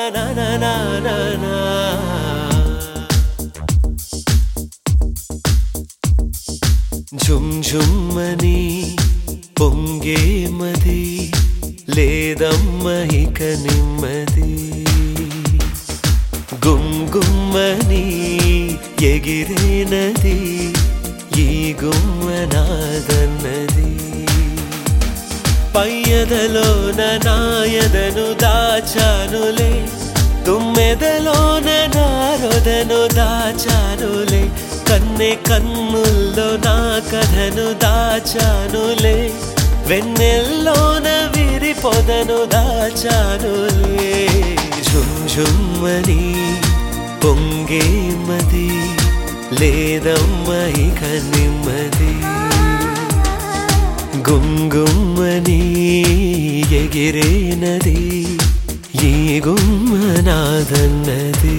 నా నా నా నా నా. జుమ్ జుమ్మని పొంగే మది లేదమ్మ ఇక నెమ్మది గుమ్ గుమ్మని ఎగిరేనది ఈ గుమ్మ నాదన్నది పయ్యదలోన నాయదను దాచానులే తుమ్మెదలోన నారొదను దాచానులే కన్నె కన్నుల్లో నా కథను దాచానులే వెన్నెల్లోన విరి పొదను దాచానులే ఝుమ్ ఝుమ్మని పొంగే మది లేదమ్మ ఇక నెమ్మది గుంగుమ్మని ఎగిరేనది ఈ గుమ్మ నాదన్నది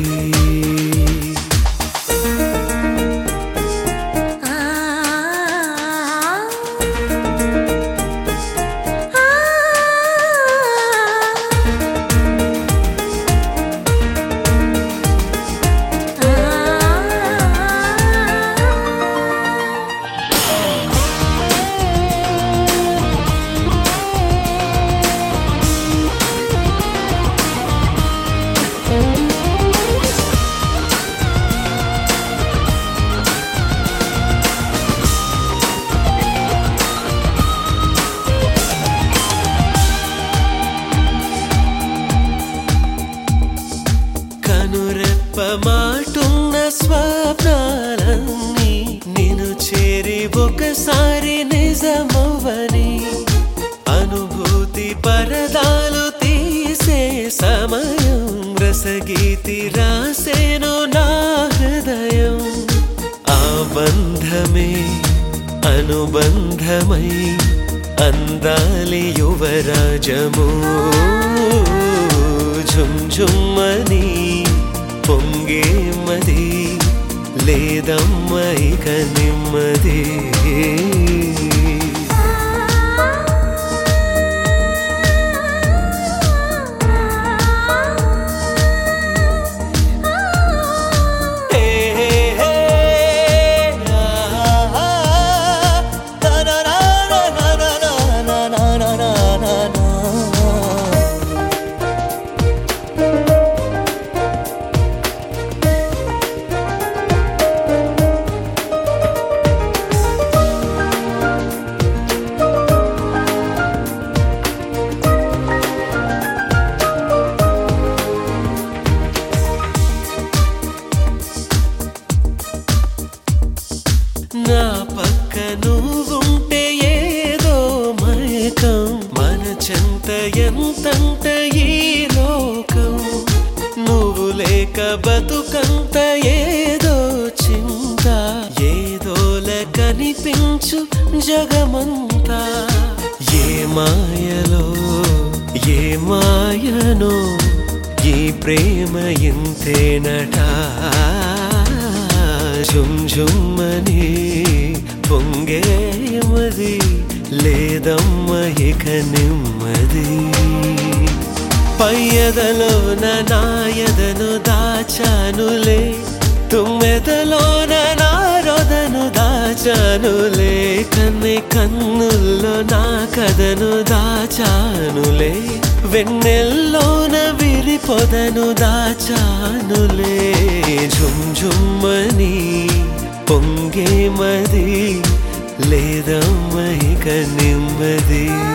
కనురెప్ప మాటున్న స్వప్నాలన్నీ నిన్ను చేరి ఒకసారి నిజమవ్వని అనుభూతి పరదాలు తీసే సమయం రసగీతి రాసేను నా హృదయం ఆ బంధమే అనుబంధమై అందాలి యువరాజము ఝుమ్ ఝుమ్మని పొంగే మది లేదమ్మ ఇక నెమ్మది హే హే హే ఆ ఆ నా నా నా నా నా నా నా నా నా నా నా నా పక్క నువ్వుంటే ఏదో మైకం మన చెంత ఎంతంట ఈ లోకం నువ్వు లేక బతుకంత ఏదో చింత ఏదోల కనిపించు జగమంతా ఏ మాయలో ఏ మాయనో ఈ ప్రేమ ఇంతేనటా ఝుమ్ ఝుమ్మని పొంగేమది లేదమ్మ ఇక నెమ్మది పయ్యదలోన నాయదను దాచానులే తుమ్మెదలోన నారొదను దాచానులే కన్నె కన్నుల్లో నా కథను దాచానులే వెన్నెల్లోన విరి పొదను దాచానులే ఝుమ్ ఝుమ్మని పొంగే మది లేదమ్మ ఇక నెమ్మది